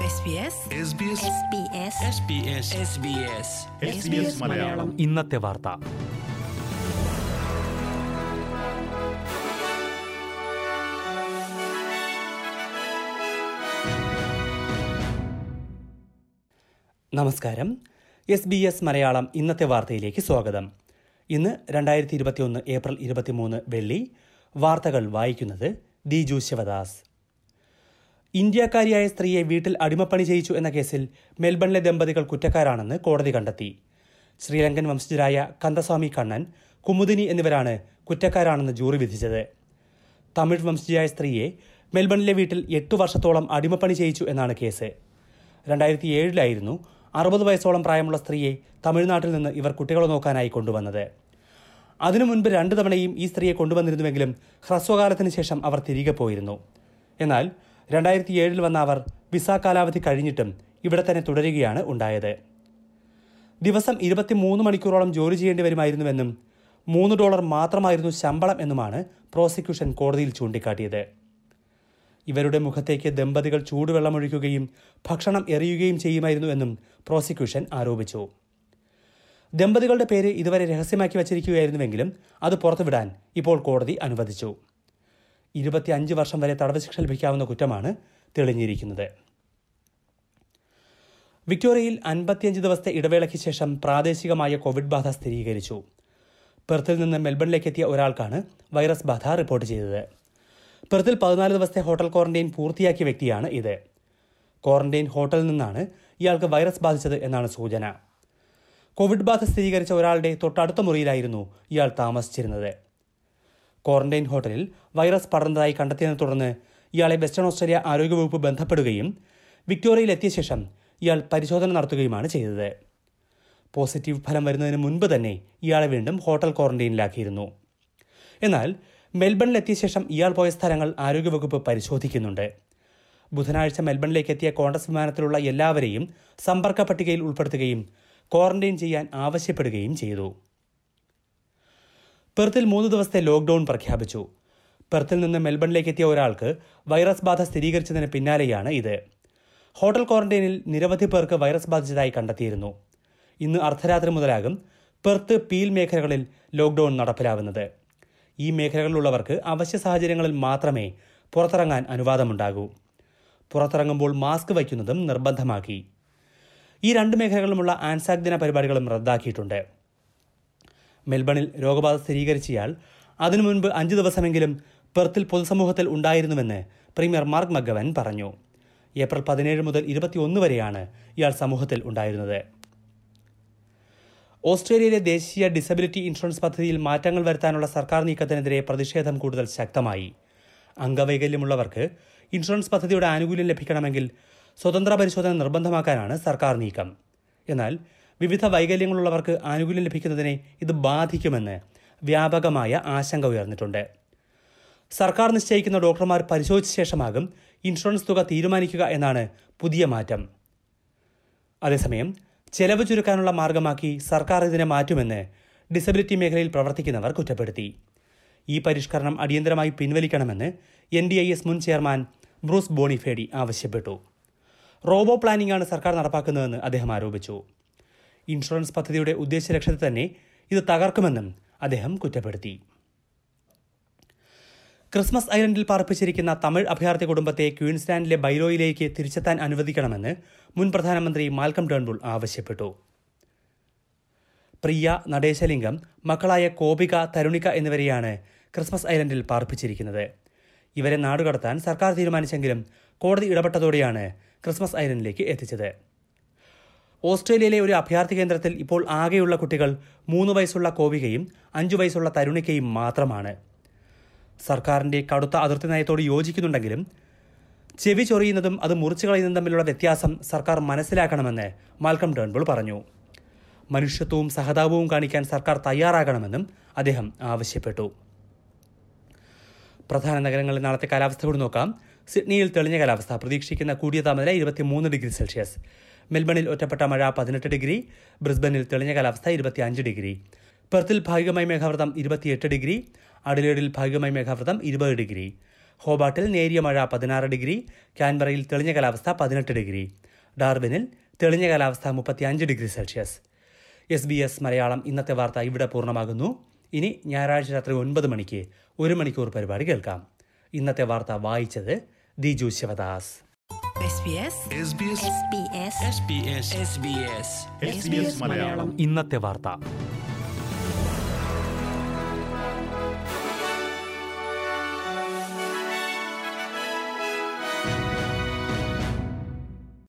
SBS SBS SBS Malayalam ഇന്നത്തെ വാർത്ത നമസ്കാരം എസ് ബി എസ് മലയാളം ഇന്നത്തെ വാർത്തയിലേക്ക് സ്വാഗതം ഇന്ന് രണ്ടായിരത്തി ഇരുപത്തിയൊന്ന് ഏപ്രിൽ ഇരുപത്തിമൂന്ന് വെള്ളി വാർത്തകൾ വായിക്കുന്നത് ദിജു ശിവദാസ് ഇന്ത്യക്കാരിയായ സ്ത്രീയെ വീട്ടിൽ അടിമപ്പണി ചെയ്യിച്ചു എന്ന കേസിൽ മെൽബണിലെ ദമ്പതികൾ കുറ്റക്കാരാണെന്ന് കോടതി കണ്ടെത്തി ശ്രീലങ്കൻ വംശജരായ കന്ദസ്വാമി കണ്ണൻ കുമുദിനി എന്നിവരാണ് കുറ്റക്കാരാണെന്ന് ജൂറി വിധിച്ചത് തമിഴ് വംശജയായ സ്ത്രീയെ മെൽബണിലെ വീട്ടിൽ എട്ടു വർഷത്തോളം അടിമപ്പണി ചെയ്യിച്ചു എന്നാണ് കേസ് രണ്ടായിരത്തി ഏഴിലായിരുന്നു അറുപത് വയസ്സോളം പ്രായമുള്ള സ്ത്രീയെ തമിഴ്നാട്ടിൽ നിന്ന് ഇവർ കുട്ടികളെ നോക്കാനായി കൊണ്ടുവന്നത് അതിനു മുൻപ് രണ്ടു തവണയും ഈ സ്ത്രീയെ കൊണ്ടുവന്നിരുന്നുവെങ്കിലും ഹ്രസ്വകാലത്തിന് ശേഷം അവർ തിരികെ പോയിരുന്നു എന്നാൽ രണ്ടായിരത്തി ഏഴിൽ വന്ന അവർ വിസ കാലാവധി കഴിഞ്ഞിട്ടും ഇവിടെ തന്നെ തുടരുകയാണ് ഉണ്ടായത് ദിവസം ഇരുപത്തിമൂന്ന് മണിക്കൂറോളം ജോലി ചെയ്യേണ്ടി വരുമായിരുന്നുവെന്നും മൂന്ന് ഡോളർ മാത്രമായിരുന്നു ശമ്പളം എന്നുമാണ് പ്രോസിക്യൂഷൻ കോടതിയിൽ ചൂണ്ടിക്കാട്ടിയത് ഇവരുടെ മുഖത്തേക്ക് ദമ്പതികൾ ചൂടുവെള്ളമൊഴിക്കുകയും ഭക്ഷണം എറിയുകയും ചെയ്യുമായിരുന്നു എന്നും പ്രോസിക്യൂഷൻ ആരോപിച്ചു ദമ്പതികളുടെ പേര് ഇതുവരെ രഹസ്യമാക്കി വച്ചിരിക്കുകയായിരുന്നുവെങ്കിലും അത് പുറത്തുവിടാൻ ഇപ്പോൾ കോടതി അനുവദിച്ചു ഇരുപത്തിയഞ്ച് വർഷം വരെ തടവ് ശിക്ഷ ലഭിക്കാവുന്ന കുറ്റമാണ് തെളിഞ്ഞിരിക്കുന്നത് വിക്ടോറിയയിൽ അൻപത്തിയഞ്ച് ദിവസത്തെ ഇടവേളയ്ക്ക് ശേഷം പ്രാദേശികമായ കോവിഡ് ബാധ സ്ഥിരീകരിച്ചു പെർത്തിൽ നിന്ന് മെൽബണിലേക്ക് എത്തിയ ഒരാൾക്കാണ് വൈറസ് ബാധ റിപ്പോർട്ട് ചെയ്തത് പെർത്തിൽ പതിനാല് ദിവസത്തെ ഹോട്ടൽ ക്വാറന്റൈൻ പൂർത്തിയാക്കിയ വ്യക്തിയാണ് ഇത് ക്വാറന്റൈൻ ഹോട്ടലിൽ നിന്നാണ് ഇയാൾക്ക് വൈറസ് ബാധിച്ചത് എന്നാണ് സൂചന കോവിഡ് ബാധ സ്ഥിരീകരിച്ച ഒരാളുടെ തൊട്ടടുത്ത മുറിയിലായിരുന്നു ഇയാൾ താമസിച്ചിരുന്നത് ക്വാറന്റൈൻ ഹോട്ടലിൽ വൈറസ് പടർന്നതായി കണ്ടെത്തിയതിനെ തുടർന്ന് ഇയാളെ വെസ്റ്റേൺ ഓസ്ട്രേലിയ ആരോഗ്യവകുപ്പ് ബന്ധപ്പെടുകയും വിക്ടോറിയയിൽ എത്തിയ ശേഷം ഇയാൾ പരിശോധന നടത്തുകയുമാണ് ചെയ്തത് പോസിറ്റീവ് ഫലം വരുന്നതിന് മുൻപ് തന്നെ ഇയാളെ വീണ്ടും ഹോട്ടൽ ക്വാറന്റൈനിലാക്കിയിരുന്നു എന്നാൽ മെൽബണിലെത്തിയ ശേഷം ഇയാൾ പോയ സ്ഥലങ്ങൾ ആരോഗ്യവകുപ്പ് പരിശോധിക്കുന്നുണ്ട് ബുധനാഴ്ച മെൽബണിലേക്ക് എത്തിയ കോണ്ടസ് വിമാനത്തിലുള്ള എല്ലാവരെയും സമ്പർക്ക പട്ടികയിൽ ഉൾപ്പെടുത്തുകയും ക്വാറന്റൈൻ ചെയ്യാൻ ആവശ്യപ്പെടുകയും ചെയ്തു പെർത്തിൽ മൂന്ന് ദിവസത്തെ ലോക്ക്ഡൌൺ പ്രഖ്യാപിച്ചു പെർത്തിൽ നിന്ന് മെൽബണിലേക്ക് എത്തിയ ഒരാൾക്ക് വൈറസ് ബാധ സ്ഥിരീകരിച്ചതിന് പിന്നാലെയാണ് ഇത് ഹോട്ടൽ ക്വാറന്റൈനിൽ നിരവധി പേർക്ക് വൈറസ് ബാധിച്ചതായി കണ്ടെത്തിയിരുന്നു ഇന്ന് അർദ്ധരാത്രി മുതലാകും പെർത്ത് പീൽ മേഖലകളിൽ ലോക്ക്ഡൌൺ നടപ്പിലാവുന്നത് ഈ മേഖലകളിലുള്ളവർക്ക് അവശ്യ സാഹചര്യങ്ങളിൽ മാത്രമേ പുറത്തിറങ്ങാൻ അനുവാദമുണ്ടാകൂ പുറത്തിറങ്ങുമ്പോൾ മാസ്ക് വയ്ക്കുന്നതും നിർബന്ധമാക്കി ഈ രണ്ട് മേഖലകളിലുമുള്ള ആൻസാക് ദിന പരിപാടികളും റദ്ദാക്കിയിട്ടുണ്ട് മെൽബണിൽ രോഗബാധ സ്ഥിരീകരിച്ചയാൾ അതിനു മുൻപ് അഞ്ച് ദിവസമെങ്കിലും പെർത്തിൽ പൊതുസമൂഹത്തിൽ ഉണ്ടായിരുന്നുവെന്ന് പ്രീമിയർ മാർക്ക് മഗവൻ പറഞ്ഞു ഏപ്രിൽ പതിനേഴ് മുതൽ ഇരുപത്തിയൊന്ന് വരെയാണ് ഇയാൾ സമൂഹത്തിൽ ഉണ്ടായിരുന്നത് ഓസ്ട്രേലിയയിലെ ദേശീയ ഡിസബിലിറ്റി ഇൻഷുറൻസ് പദ്ധതിയിൽ മാറ്റങ്ങൾ വരുത്താനുള്ള സർക്കാർ നീക്കത്തിനെതിരെ പ്രതിഷേധം കൂടുതൽ ശക്തമായി അംഗവൈകല്യമുള്ളവർക്ക് ഇൻഷുറൻസ് പദ്ധതിയുടെ ആനുകൂല്യം ലഭിക്കണമെങ്കിൽ സ്വതന്ത്ര പരിശോധന നിർബന്ധമാക്കാനാണ് സർക്കാർ നീക്കം എന്നാൽ വിവിധ വൈകല്യങ്ങളുള്ളവർക്ക് ആനുകൂല്യം ലഭിക്കുന്നതിനെ ഇത് ബാധിക്കുമെന്ന് വ്യാപകമായ ആശങ്ക ഉയർന്നിട്ടുണ്ട് സർക്കാർ നിശ്ചയിക്കുന്ന ഡോക്ടർമാർ പരിശോധിച്ച ശേഷമാകും ഇൻഷുറൻസ് തുക തീരുമാനിക്കുക എന്നാണ് പുതിയ മാറ്റം അതേസമയം ചെലവ് ചുരുക്കാനുള്ള മാർഗമാക്കി സർക്കാർ ഇതിനെ മാറ്റുമെന്ന് ഡിസബിലിറ്റി മേഖലയിൽ പ്രവർത്തിക്കുന്നവർ കുറ്റപ്പെടുത്തി ഈ പരിഷ്കരണം അടിയന്തരമായി പിൻവലിക്കണമെന്ന് എൻ ഡി ഐ എസ് മുൻ ചെയർമാൻ ബ്രൂസ് ബോണിഫേഡി ആവശ്യപ്പെട്ടു റോബോ പ്ലാനിംഗ് ആണ് സർക്കാർ നടപ്പാക്കുന്നതെന്ന് അദ്ദേഹം ആരോപിച്ചു ഇൻഷുറൻസ് പദ്ധതിയുടെ ഉദ്ദേശ ലക്ഷ്യത്തെ തന്നെ ഇത് തകർക്കുമെന്നും അദ്ദേഹം കുറ്റപ്പെടുത്തി ക്രിസ്മസ് ഐലൻഡിൽ പാർപ്പിച്ചിരിക്കുന്ന തമിഴ് അഭയാർത്ഥി കുടുംബത്തെ ക്വീൻസ്ലാൻഡിലെ ബൈലോയിലേക്ക് തിരിച്ചെത്താൻ അനുവദിക്കണമെന്ന് മുൻ പ്രധാനമന്ത്രി മാൽക്കം ടേൺബുൾ ആവശ്യപ്പെട്ടു പ്രിയ നടേശലിംഗം മക്കളായ കോപിക തരുണിക എന്നിവരെയാണ് ക്രിസ്മസ് ഐലൻഡിൽ പാർപ്പിച്ചിരിക്കുന്നത് ഇവരെ നാടുകടത്താൻ സർക്കാർ തീരുമാനിച്ചെങ്കിലും കോടതി ഇടപെട്ടതോടെയാണ് ക്രിസ്മസ് ഐലൻഡിലേക്ക് എത്തിച്ചത് ഓസ്ട്രേലിയയിലെ ഒരു അഭയാർത്ഥി കേന്ദ്രത്തിൽ ഇപ്പോൾ ആകെയുള്ള കുട്ടികൾ മൂന്ന് വയസ്സുള്ള കോവികയും അഞ്ചു വയസ്സുള്ള തരുണിക്കയും മാത്രമാണ് സർക്കാരിന്റെ കടുത്ത അതിർത്തി നയത്തോട് യോജിക്കുന്നുണ്ടെങ്കിലും ചെവി ചൊറിയുന്നതും അത് മുറിച്ചു കളയുന്നതും തമ്മിലുള്ള വ്യത്യാസം സർക്കാർ മനസ്സിലാക്കണമെന്ന് മാൽക്കം ടേൺബിൾ പറഞ്ഞു മനുഷ്യത്വവും സഹതാപവും കാണിക്കാൻ സർക്കാർ തയ്യാറാകണമെന്നും അദ്ദേഹം ആവശ്യപ്പെട്ടു പ്രധാന നഗരങ്ങളിൽ നാളത്തെ കാലാവസ്ഥ കൂടി നോക്കാം സിഡ്നിയിൽ തെളിഞ്ഞ കാലാവസ്ഥ പ്രതീക്ഷിക്കുന്ന കൂടിയ താപനില ഇരുപത്തിമൂന്ന് ഡിഗ്രി സെൽഷ്യസ് മെൽബണിൽ ഒറ്റപ്പെട്ട മഴ പതിനെട്ട് ഡിഗ്രി ബ്രിസ്ബനിൽ തെളിഞ്ഞ കാലാവസ്ഥ ഇരുപത്തിയഞ്ച് ഡിഗ്രി പെർത്തിൽ ഭാഗികമായി മേഘാവൃതം ഇരുപത്തിയെട്ട് ഡിഗ്രി അഡിലേഡിൽ ഭാഗികമായി മേഘാവൃതം ഇരുപത് ഡിഗ്രി ഹോബാട്ടിൽ നേരിയ മഴ പതിനാറ് ഡിഗ്രി കാൻബറയിൽ തെളിഞ്ഞ കാലാവസ്ഥ പതിനെട്ട് ഡിഗ്രി ഡാർബിനിൽ തെളിഞ്ഞ കാലാവസ്ഥ മുപ്പത്തിയഞ്ച് degree Celsius S B S Malayalam ഇന്നത്തെ വാർത്ത ഇവിടെ പൂർണ്ണമാകുന്നു ഇനി ഞായറാഴ്ച രാത്രി ഒൻപത് മണിക്ക് ഒരു മണിക്കൂർ പരിപാടി കേൾക്കാം ഇന്നത്തെ വാർത്ത വായിച്ചത് Diju Sivadas SBS SBS SBS SBS SBS SBS Malayalam ഇന്നത്തെ വാർത്ത